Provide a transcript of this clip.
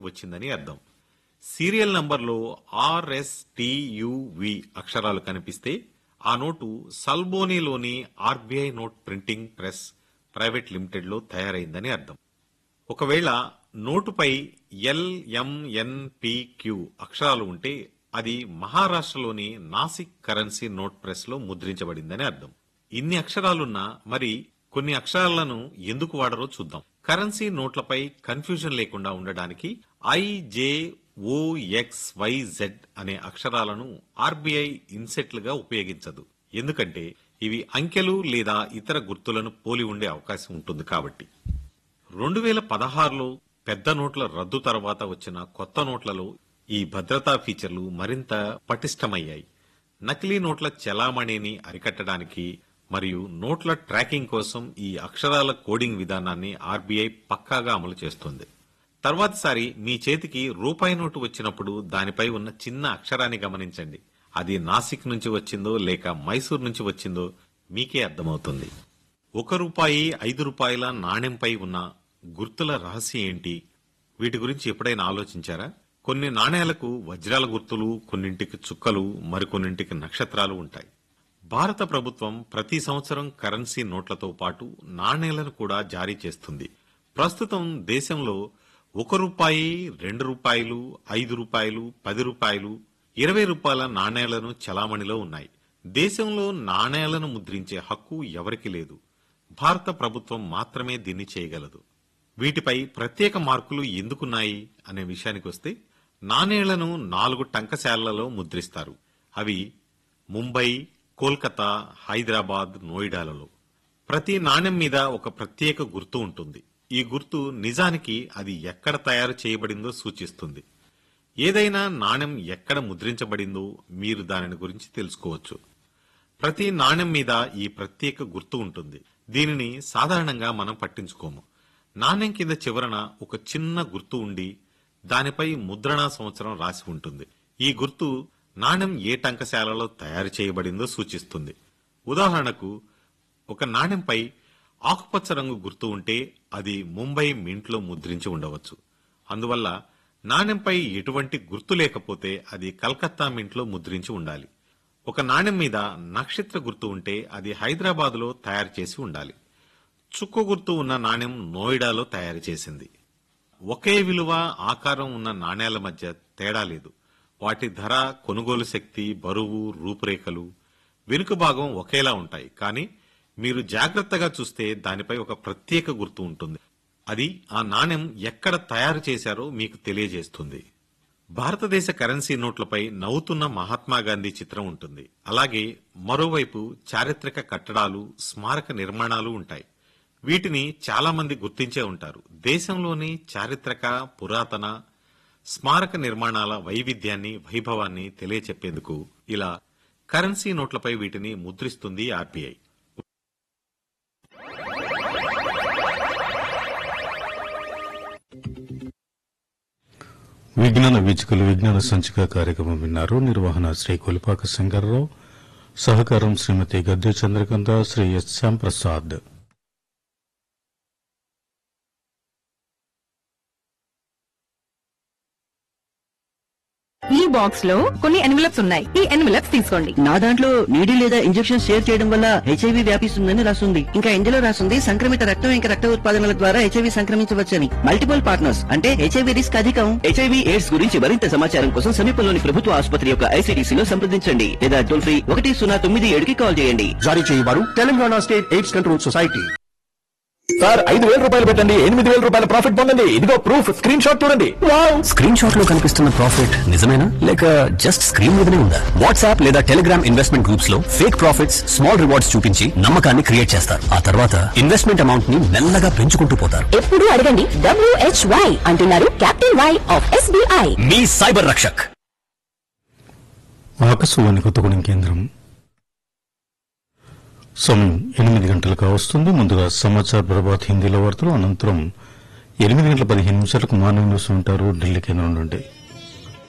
వచ్చిందని అర్థం సీరియల్ నంబర్లో ఆర్ఎస్టియువి అక్షరాలు కనిపిస్తే ఆ నోటు సల్బోనీలోని RBI note printing press private లిమిటెడ్లో తయారైందని అర్థం ఒకవేళ నోటుపై ఎల్ఎంఎన్పిక్యూ అక్షరాలు ఉంటే అది మహారాష్ట్రలోని నాసిక్ కరెన్సీ నోట్ ప్రెస్ లో ముద్రించబడిందని అర్థం ఇన్ని అక్షరాలున్నా మరి కొన్ని అక్షరాలను ఎందుకు వాడరో చూద్దాం కరెన్సీ నోట్లపై కన్ఫ్యూజన్ లేకుండా ఉండడానికి ఐజేఓఎక్స్వైజెడ్ అనే అక్షరాలను ఆర్బీఐ ఇన్సెట్లుగా ఉపయోగించదు ఎందుకంటే ఇవి అంకెలు లేదా ఇతర గుర్తులను పోలి ఉండే అవకాశం ఉంటుంది కాబట్టి రెండు వేల పదహారులో పెద్ద నోట్ల రద్దు తర్వాత వచ్చిన కొత్త నోట్లలో ఈ భద్రతా ఫీచర్లు మరింత పటిష్టమయ్యాయి నకిలీ నోట్ల చెలామణిని అరికట్టడానికి మరియు నోట్ల ట్రాకింగ్ కోసం ఈ అక్షరాల కోడింగ్ విధానాన్ని ఆర్బీఐ పక్కాగా అమలు చేస్తుంది తర్వాతిసారి మీ చేతికి రూపాయి నోటు వచ్చినప్పుడు దానిపై ఉన్న చిన్న అక్షరాన్ని గమనించండి అది నాసిక్ నుంచి వచ్చిందో లేక మైసూర్ నుంచి వచ్చిందో మీకే అర్థమవుతుంది ఒక రూపాయి ఐదు రూపాయల నాణ్యంపై ఉన్న గుర్తుల రహస్యం ఏంటి వీటి గురించి ఎప్పుడైనా ఆలోచించారా కొన్ని నాణేలకు వజ్రాల గుర్తులు కొన్నింటికి చుక్కలు మరికొన్నింటికి నక్షత్రాలు ఉంటాయి భారత ప్రభుత్వం ప్రతి సంవత్సరం కరెన్సీ నోట్లతో పాటు నాణేలను కూడా జారీ చేస్తుంది ప్రస్తుతం దేశంలో ఒక రూపాయి రెండు రూపాయలు ఐదు రూపాయలు పది రూపాయలు ఇరవై రూపాయల నాణేలను చలామణిలో ఉన్నాయి దేశంలో నాణేలను ముద్రించే హక్కు ఎవరికి లేదు భారత ప్రభుత్వం మాత్రమే దీన్ని చేయగలదు వీటిపై ప్రత్యేక మార్కులు ఎందుకున్నాయి అనే విషయానికి వస్తే నాణేలను నాలుగు టంకశాలలలో ముద్రిస్తారు అవి ముంబై కోల్కతా హైదరాబాద్ నోయిడాలలో ప్రతి నాణెం మీద ఒక ప్రత్యేక గుర్తు ఉంటుంది ఈ గుర్తు నిజానికి అది ఎక్కడ తయారు చేయబడిందో సూచిస్తుంది ఏదైనా నాణెం ఎక్కడ ముద్రించబడిందో మీరు దానిని గురించి తెలుసుకోవచ్చు ప్రతి నాణెం మీద ఈ ప్రత్యేక గుర్తు ఉంటుంది దీనిని సాధారణంగా మనం పట్టించుకోము నాణెం కింద చివరన ఒక చిన్న గుర్తు ఉండి దానిపై ముద్రణా సంవత్సరం రాసి ఉంటుంది ఈ గుర్తు నాణెం ఏ టంకశాలలో తయారు చేయబడిందో సూచిస్తుంది ఉదాహరణకు ఒక నాణెంపై ఆకుపచ్చ రంగు గుర్తు ఉంటే అది ముంబై మింట్లో ముద్రించి ఉండవచ్చు అందువల్ల నాణెంపై ఎటువంటి గుర్తు లేకపోతే అది కలకత్తా మింట్లో ముద్రించి ఉండాలి ఒక నాణెం మీద నక్షత్ర గుర్తు ఉంటే అది హైదరాబాదులో తయారు చేసి ఉండాలి చుక్క గుర్తు ఉన్న నాణెం నోయిడాలో తయారు చేసింది ఒకే విలువ ఆకారం ఉన్న నాణేల మధ్య తేడా లేదు వాటి ధర కొనుగోలు శక్తి బరువు రూపురేఖలు వెనుక భాగం ఒకేలా ఉంటాయి కానీ మీరు జాగ్రత్తగా చూస్తే దానిపై ఒక ప్రత్యేక గుర్తు ఉంటుంది అది ఆ నాణెం ఎక్కడ తయారు చేశారో మీకు తెలియజేస్తుంది భారతదేశ కరెన్సీ నోట్లపై నవ్వుతున్న మహాత్మా గాంధీ చిత్రం ఉంటుంది అలాగే మరోవైపు చారిత్రక కట్టడాలు స్మారక నిర్మాణాలు ఉంటాయి వీటిని చాలా మంది గుర్తించే ఉంటారు దేశంలోని చారిత్రక పురాతన స్మారక నిర్మాణాల వైవిధ్యాన్ని వైభవాన్ని తెలియచెప్పేందుకు ఇలా కరెన్సీ నోట్లపై వీటిని ముద్రిస్తుంది ఆర్బీఐ విజ్ఞాన వీచికలు విజ్ఞాన సంచిక కార్యక్రమం విన్నారు నిర్వహణ శ్రీ కొలిపాక శంకర్రావు సహకారం శ్రీమతి గద్దె చంద్రకంత శ్రీ ఎస్ శ్యాంప్రసాద్ ఈ బాక్స్ లో కొన్ని ఎన్వలప్స్ ఉన్నాయి ఈ ఎన్వలప్స్ తీసుకోండి నా దాంట్లో నీడి లేదా ఇంజెక్షన్ షేర్ చేయడం వల్ల హెచ్ఐవి వ్యాపిస్తుందని రాస్తుంది ఇంకా ఇందులో రాస్తుంది సంక్రమిత రక్తం ఇంకా రక్త ఉత్పాదనల ద్వారా హెచ్ఐవి సంక్రమించవచ్చని మల్టిపుల్ పార్ట్నర్స్ అంటే హెచ్ఐవి రిస్క్ అధికం హెచ్ఐవి ఎయిడ్స్ గురించి మరింత సమాచారం కోసం సమీపంలోని ప్రభుత్వ ఆసుపత్రి యొక్క ఐసీడీసీలో సంప్రదించండి లేదా టోల్ ఫ్రీ ఒకటి సున్నా తొమ్మిది ఏడుకి కాల్ చేయండి జారీ చేయవారు Telangana state AIDS control society sir ఐదు వేల రూపాయలు పెట్టండి ఎనిమిది వేల రూపాయల ప్రాఫిట్ పొందండి ఇదిగో ప్రూఫ్ స్క్రీన్ షాట్ చూడండి స్క్రీన్ షాట్ లో కనిపిస్తున్న ప్రాఫిట్ నిజమేనా లేక జస్ట్ స్క్రీన్ మీదనే ఉందా వాట్సాప్ లేదా టెలిగ్రామ్ ఇన్వెస్ట్మెంట్ గ్రూప్స్ లో ఫేక్ ప్రాఫిట్స్ స్మాల్ రివార్డ్స్ చూపించి నమ్మకాన్ని క్రియేట్ చేస్తారు ఆ తర్వాత ఇన్వెస్ట్మెంట్ అమౌంట్ ని మెల్లగా పెంచుకుంటూ పోతారు ఎప్పుడు అడగండి డబ్ల్యూహెచ్వై అంటున్నారు కెప్టెన్ వై ఆఫ్ ఎస్బీఐ మీ సైబర్ రక్షక్ ఆకాశవాణి కొత్తగూడెం కేంద్రం సమయం ఎనిమిది గంటలకు వస్తుంది ముందుగా సమాచార ప్రభాత్ హిందీలో వార్తలు అనంతరం ఎనిమిది గంటల పదిహేను నిమిషాలకు మార్నింగ్ న్యూస్ ఉంటారు ఢిల్లీ కేంద్రం నుండి